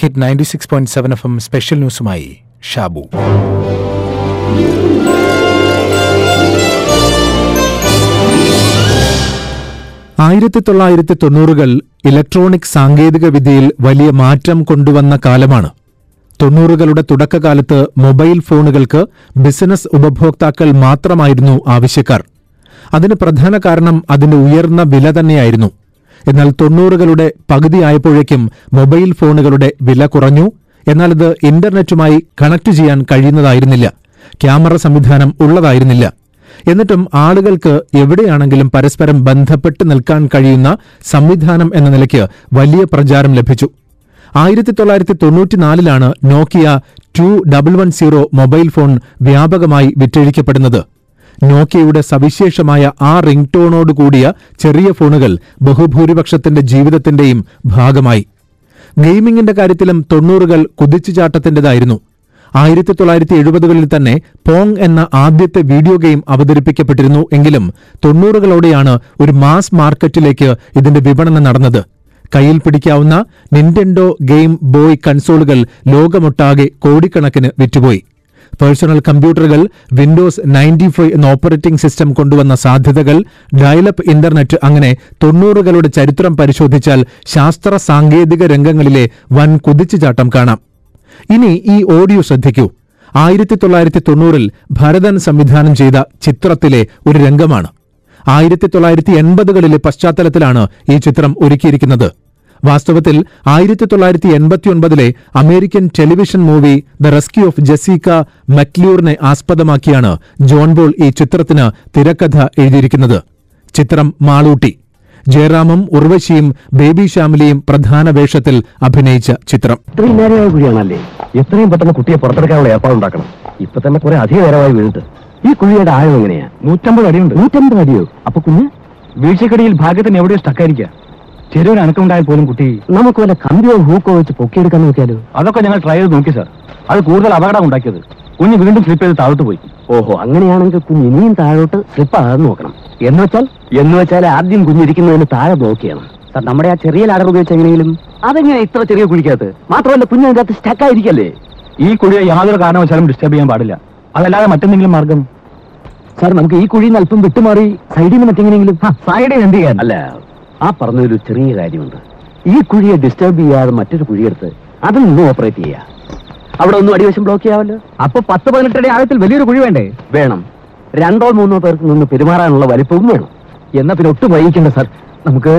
hit ninety six point seven F M special ന്യൂസുമായി ഷാബു ആയിരത്തി തൊള്ളായിരത്തി തൊണ്ണൂറുകൾ ഇലക്ട്രോണിക് സാങ്കേതിക വിദ്യയിൽ വലിയ മാറ്റം കൊണ്ടുവന്ന കാലമാണ് തൊണ്ണൂറുകളുടെ തുടക്കകാലത്ത് മൊബൈൽ ഫോണുകൾക്ക് ബിസിനസ് ഉപഭോക്താക്കൾ മാത്രമായിരുന്നു ആവശ്യക്കാർ അതിന് പ്രധാന കാരണം അതിന്റെ ഉയർന്ന വില തന്നെയായിരുന്നു എന്നാൽ തൊണ്ണൂറുകളുടെ പകുതിയായപ്പോഴേക്കും മൊബൈൽ ഫോണുകളുടെ വില കുറഞ്ഞു എന്നാൽ ഇത് ഇന്റർനെറ്റുമായി കണക്ട് ചെയ്യാൻ കഴിയുന്നതായിരുന്നില്ല ക്യാമറ സംവിധാനം ഉള്ളതായിരുന്നില്ല എന്നിട്ടും ആളുകൾക്ക് എവിടെയാണെങ്കിലും പരസ്പരം ബന്ധപ്പെട്ട് നിൽക്കാൻ കഴിയുന്ന സംവിധാനം എന്ന നിലയ്ക്ക് വലിയ പ്രചാരം ലഭിച്ചു ആയിരത്തി തൊള്ളായിരത്തി തൊണ്ണൂറ്റിനാലിലാണ് Nokia two double one zero mobile phone വ്യാപകമായി വിറ്റഴിക്കപ്പെടുന്നത് നോക്കിയയുടെ സവിശേഷമായ ആ റിംഗ് ടോണോട് കൂടിയ ചെറിയ ഫോണുകൾ ബഹുഭൂരിപക്ഷത്തിന്റെ ജീവിതത്തിന്റെയും ഭാഗമായി ഗെയിമിംഗിന്റെ കാര്യത്തിലും തൊണ്ണൂറുകൾ കുതിച്ചുചാട്ടത്തിന്റേതായിരുന്നു ആയിരത്തി തൊള്ളായിരത്തി എഴുപതുകളിൽ തന്നെ പോങ് എന്ന ആദ്യത്തെ വീഡിയോ ഗെയിം അവതരിപ്പിക്കപ്പെട്ടിരുന്നു എങ്കിലും തൊണ്ണൂറുകളോടെയാണ് ഒരു മാസ് മാർക്കറ്റിലേക്ക് ഇതിന്റെ വിപണനം നടന്നത് കയ്യിൽ പിടിക്കാവുന്ന നിന്റെൻഡോ ഗെയിം ബോയ് കൺസോളുകൾ ലോകമൊട്ടാകെ കോടിക്കണക്കിന് വിറ്റുപോയി പേഴ്സണൽ കമ്പ്യൂട്ടറുകൾ വിൻഡോസ് നയൻറ്റി ഫൈവ് എന്ന ഓപ്പറേറ്റിംഗ് സിസ്റ്റം കൊണ്ടുവന്ന സാധ്യതകൾ ഡയലപ്പ് ഇന്റർനെറ്റ് അങ്ങനെ തൊണ്ണൂറുകളുടെ ചരിത്രം പരിശോധിച്ചാൽ ശാസ്ത്ര സാങ്കേതിക രംഗങ്ങളിലെ വൻ കുതിച്ചുചാട്ടം കാണാം ഇനി ഈ ഓഡിയോ ശ്രദ്ധിക്കൂ ആയിരത്തി തൊള്ളായിരത്തി തൊണ്ണൂറിൽ ഭരതൻ സംവിധാനം ചെയ്ത ചിത്രത്തിലെ ഒരു രംഗമാണ് ആയിരത്തി തൊള്ളായിരത്തി എൺപതുകളിലെ പശ്ചാത്തലത്തിലാണ് ഈ ചിത്രം ഒരുക്കിയിരിക്കുന്നത് വാസ്തവത്തിൽ ആയിരത്തി തൊള്ളായിരത്തി എൺപത്തിയൊൻപതിലെ American television movie the rescue of Jessica മക്ലൂറിനെ ആസ്പദമാക്കിയാണ് ജോൺ ബോൾ ഈ ചിത്രത്തിന് തിരക്കഥ എഴുതിയിരിക്കുന്നത് ചിത്രം മാളൂട്ടി ജയറാമും ഉർവശിയും ബേബി ശ്യാമിലിയും പ്രധാന വേഷത്തിൽ അഭിനയിച്ച ചിത്രം ഇത്രയും നേരമായ കുഴിയാണല്ലേ എത്രയും പെട്ടെന്ന് കുട്ടിയെ പുറത്തെടുക്കാനുള്ള ഏർപ്പാടുണ്ടാക്കണം ഇപ്പൊ തന്നെ കുറെ അധിക നേരമായി വീണിട്ട് ഈ കുഴിയുടെ ആഴം എങ്ങനെയാ നൂറ്റമ്പത് അടിയുണ്ട് നൂറ്റമ്പത് അടിയോ അപ്പൊ കുഞ്ഞ് വീഴ്ചക്കടിയിൽ ഭാഗ്യത്തിന് എവിടെയോ സ്റ്റക്കായിരിക്കുക ചെറിയൊരു അനക്കമുണ്ടായാൽ പോലും കുട്ടി നമുക്ക് വല്ല കമ്പിയോ ഹൂക്കോ വെച്ച് പൊക്കിയെടുക്കാൻ നോക്കിയാലോ അതൊക്കെ ഞങ്ങൾ ട്രൈ ചെയ്ത് നോക്കി സാർ അത് കൂടുതൽ അപകടം ഉണ്ടാക്കിയത് കുഞ്ഞ് വീണ്ടും സ്ലിപ്പ് ചെയ്ത് താഴോട്ട് പോയി ഓഹോ അങ്ങനെയാണെങ്കിൽ കുഞ്ഞ് ഇനിയും താഴോട്ട് സ്ലിപ്പ് ആകാതെ നോക്കണം എന്ന് വെച്ചാൽ എന്ന് വെച്ചാൽ ആദ്യം കുഞ്ഞിരിക്കുന്നതിന് താഴെ ബ്ലോക്ക് ചെയ്യണം സാർ നമ്മുടെ ആ ചെറിയ ലാഡർ ഉപയോഗിച്ച് എങ്ങനെയെങ്കിലും അതെങ്ങനെ ഇത്ര ചെറിയ കുഴിക്കകത്ത് മാത്രമല്ല കുഞ്ഞ് അതിന്റെ അകത്ത് സ്റ്റക്കായിരിക്കല്ലേ ഈ കുഴിയെ യാതൊരു കാരണവശാലും ഡിസ്റ്റർബ് ചെയ്യാൻ പാടില്ല അതല്ലാതെ മറ്റെന്തെങ്കിലും മാർഗം സാർ നമുക്ക് ഈ കുഴിയിൽ നിന്ന് അല്പം വിട്ടുമാറി സൈഡിൽ നിന്ന് മറ്റെങ്ങനെയെങ്കിലും സൈഡിൽ എന്ത് ചെയ്യാൻ അല്ല ആ പറഞ്ഞൊരു ചെറിയ കാര്യമുണ്ട് ഈ കുഴിയെ ഡിസ്റ്റർബ് ചെയ്യാതെ മറ്റൊരു കുഴിയെടുത്ത് അതിൽ നിന്ന് ഓപ്പറേറ്റ് ചെയ്യാം അവിടെ ഒന്നും അടിവശം ബ്ലോക്ക് ചെയ്യാമല്ലോ അപ്പൊ പത്ത് പതിനെട്ടടി ആഴത്തിൽ വലിയൊരു കുഴി വേണ്ടേ വേണം രണ്ടോ മൂന്നോ പേർക്ക് നിന്ന് പെരുമാറാനുള്ള വലിപ്പവും വേണം എന്നാ പിന്നെ ഒട്ടും വൈകിക്കണ്ട സാർ നമുക്ക്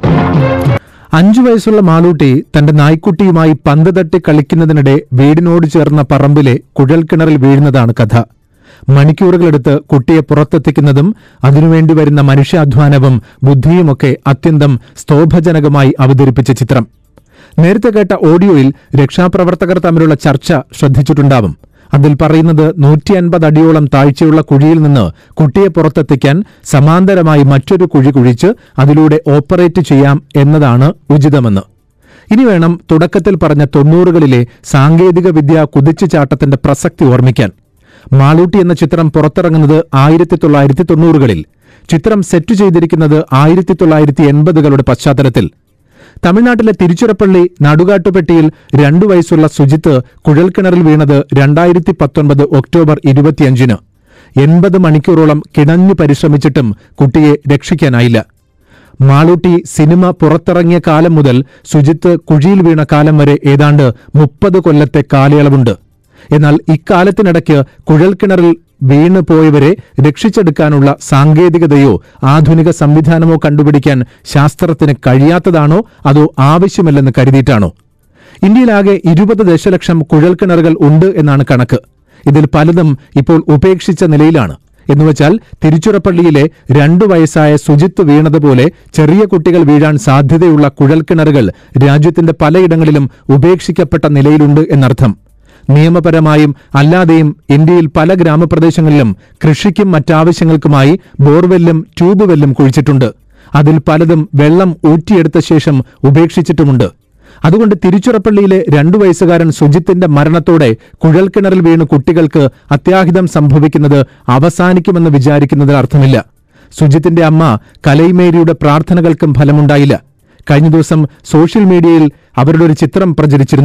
അഞ്ചു വയസ്സുള്ള മാളൂട്ടി തന്റെ നായ്ക്കുട്ടിയുമായി പന്ത് തട്ടി കളിക്കുന്നതിനിടെ വീടിനോട് ചേർന്ന പറമ്പിലെ കുഴൽക്കിണറിൽ വീഴുന്നതാണ് കഥ മണിക്കൂറുകളെടുത്ത് കുട്ടിയെ പുറത്തെത്തിക്കുന്നതും അതിനുവേണ്ടി വരുന്ന മനുഷ്യാധ്വാനവും ബുദ്ധിയുമൊക്കെ അത്യന്തം സ്തോഭജനകമായി അവതരിപ്പിച്ച ചിത്രം നേരത്തെ കേട്ട ഓഡിയോയിൽ രക്ഷാപ്രവർത്തകർ തമ്മിലുള്ള ചർച്ച ശ്രദ്ധിച്ചിട്ടുണ്ടാവും അതിൽ പറയുന്നത് നൂറ്റി അൻപത് അടിയോളം താഴ്ചയുള്ള കുഴിയിൽ നിന്ന് കുട്ടിയെ പുറത്തെത്തിക്കാൻ സമാന്തരമായി മറ്റൊരു കുഴി കുഴിച്ച് അതിലൂടെ ഓപ്പറേറ്റ് ചെയ്യാം എന്നതാണ് ഉചിതമെന്ന് ഇനി വേണം തുടക്കത്തിൽ പറഞ്ഞ തൊണ്ണൂറുകളിലെ സാങ്കേതിക വിദ്യ കുതിച്ചുചാട്ടത്തിന്റെ പ്രസക്തി ഓർമ്മിക്കാൻ മാളൂട്ടി എന്ന ചിത്രം പുറത്തിറങ്ങുന്നത് ആയിരത്തി തൊള്ളായിരത്തി തൊണ്ണൂറുകളിൽ ചിത്രം സെറ്റ് ചെയ്തിരിക്കുന്നത് ആയിരത്തി തൊള്ളായിരത്തി എൺപതുകളുടെ പശ്ചാത്തലത്തിൽ തമിഴ്നാട്ടിലെ തിരുച്ചിറപ്പള്ളി നടുകാട്ടുപെട്ടിയിൽ രണ്ടു വയസ്സുള്ള സുജിത്ത് കുഴൽക്കിണറിൽ വീണത് രണ്ടായിരത്തി പത്തൊൻപത് ഒക്ടോബർ ഇരുപത്തിയഞ്ചിന് എൺപത് മണിക്കൂറോളം കിണഞ്ഞു പരിശ്രമിച്ചിട്ടും കുട്ടിയെ രക്ഷിക്കാനായില്ല മാളൂട്ടി സിനിമ പുറത്തിറങ്ങിയ കാലം മുതൽ സുജിത്ത് കുഴിയിൽ വീണ കാലം വരെ ഏതാണ്ട് മുപ്പത് കൊല്ലത്തെ കാലയളവുണ്ട് എന്നാൽ ഇക്കാലത്തിനിടയ്ക്ക് കുഴൽക്കിണറിൽ വീണു പോയവരെ രക്ഷിച്ചെടുക്കാനുള്ള സാങ്കേതികതയോ ആധുനിക സംവിധാനമോ കണ്ടുപിടിക്കാൻ ശാസ്ത്രത്തിന് കഴിയാത്തതാണോ അതോ ആവശ്യമല്ലെന്ന് കരുതിയിട്ടാണോ ഇന്ത്യയിലാകെ ഇരുപത് ദശലക്ഷം കുഴൽക്കിണറുകൾ ഉണ്ട് എന്നാണ് കണക്ക് ഇതിൽ പലതും ഇപ്പോൾ ഉപേക്ഷിച്ച നിലയിലാണ് എന്നുവച്ചാൽ തിരുച്ചിറപ്പള്ളിയിലെ രണ്ടു വയസ്സായ സുജിത്ത് വീണതുപോലെ ചെറിയ കുട്ടികൾ വീഴാൻ സാധ്യതയുള്ള കുഴൽക്കിണറുകൾ രാജ്യത്തിന്റെ പലയിടങ്ങളിലും ഉപേക്ഷിക്കപ്പെട്ട നിലയിലുണ്ട് എന്നർത്ഥം നിയമപരമായും അല്ലാതെയും ഇന്ത്യയിൽ പല ഗ്രാമപ്രദേശങ്ങളിലും കൃഷിക്കും മറ്റാവശ്യങ്ങൾക്കുമായി ബോർവെല്ലും ട്യൂബ് വെല്ലും കുഴിച്ചിട്ടുണ്ട് അതിൽ പലതും വെള്ളം ഊറ്റിയെടുത്ത ശേഷം ഉപേക്ഷിച്ചിട്ടുമുണ്ട് അതുകൊണ്ട് തിരുച്ചിറപ്പള്ളിയിലെ രണ്ടു വയസ്സുകാരൻ സുജിത്തിന്റെ മരണത്തോടെ കുഴൽക്കിണറിൽ വീണ് കുട്ടികൾക്ക് അത്യാഹിതം സംഭവിക്കുന്നത് അവസാനിക്കുമെന്ന് വിചാരിക്കുന്നതിൽ അർത്ഥമില്ല സുജിത്തിന്റെ അമ്മ കലൈമേരിയുടെ പ്രാർത്ഥനകൾക്കും ഫലമുണ്ടായില്ല കഴിഞ്ഞ ദിവസം സോഷ്യൽ മീഡിയയിൽ അവരുടെ ഒരു ചിത്രം പ്രചരിച്ചിരുന്നു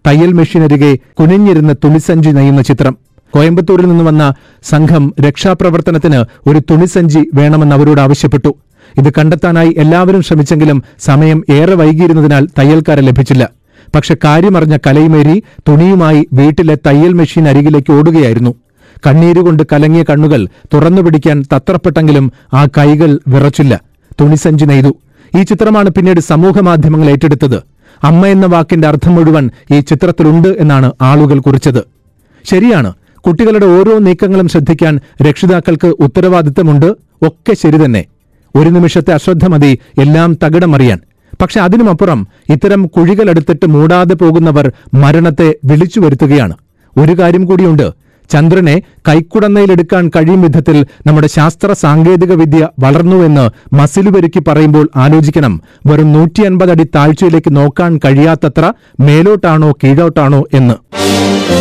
തയ്യൽ മെഷീനരികെ കുനിഞ്ഞിരുന്ന് തുണിസഞ്ചി നെയ്യുന്ന ചിത്രം കോയമ്പത്തൂരിൽ നിന്ന് വന്ന സംഘം രക്ഷാപ്രവർത്തനത്തിന് ഒരു തുണിസഞ്ചി വേണമെന്ന് അവരോട് ആവശ്യപ്പെട്ടു ഇത് കണ്ടെത്താനായി എല്ലാവരും ശ്രമിച്ചെങ്കിലും സമയം ഏറെ വൈകിയിരുന്നതിനാൽ തയ്യൽക്കാരെ ലഭിച്ചില്ല പക്ഷെ കാര്യമറിഞ്ഞ കലൈമേരി തുണിയുമായി വീട്ടിലെ തയ്യൽ മെഷീൻ അരികിലേക്ക് ഓടുകയായിരുന്നു കണ്ണീരുകൊണ്ട് കലങ്ങിയ കണ്ണുകൾ തുറന്നുപിടിക്കാൻ തത്രപ്പെട്ടെങ്കിലും ആ കൈകൾ വിറച്ചില്ല തുണിസഞ്ചി നെയ്തു ഈ ചിത്രമാണ് പിന്നീട് സമൂഹമാധ്യമങ്ങൾ ഏറ്റെടുത്തത് അമ്മ എന്ന വാക്കിന്റെ അർത്ഥം മുഴുവൻ ഈ ചിത്രത്തിലുണ്ട് എന്നാണ് ആളുകൾ കുറിച്ചത് ശരിയാണ് കുട്ടികളുടെ ഓരോ നീക്കങ്ങളും ശ്രദ്ധിക്കാൻ രക്ഷിതാക്കൾക്ക് ഉത്തരവാദിത്തമുണ്ട് ഒക്കെ ശരി തന്നെ ഒരു നിമിഷത്തെ അശ്രദ്ധ മതി എല്ലാം തകിടമറിയാൻ പക്ഷെ അതിനുമപ്പുറം ഇത്തരം കുഴികളെടുത്തിട്ട് മൂടാതെ പോകുന്നവർ മരണത്തെ വിളിച്ചു വരുത്തുകയാണ് ഒരു കാര്യം കൂടിയുണ്ട് ചന്ദ്രനെ കൈക്കുടന്നയിലെടുക്കാൻ കഴിയും വിധത്തിൽ നമ്മുടെ ശാസ്ത്ര സാങ്കേതിക വിദ്യ വളർന്നുവെന്ന് മസിലുപെരുക്കി പറയുമ്പോൾ ആലോചിക്കണം വെറും നൂറ്റി അൻപത് അടി താഴ്ചയിലേക്ക് നോക്കാൻ കഴിയാത്തത്ര മേലോട്ടാണോ കീഴോട്ടാണോ എന്ന്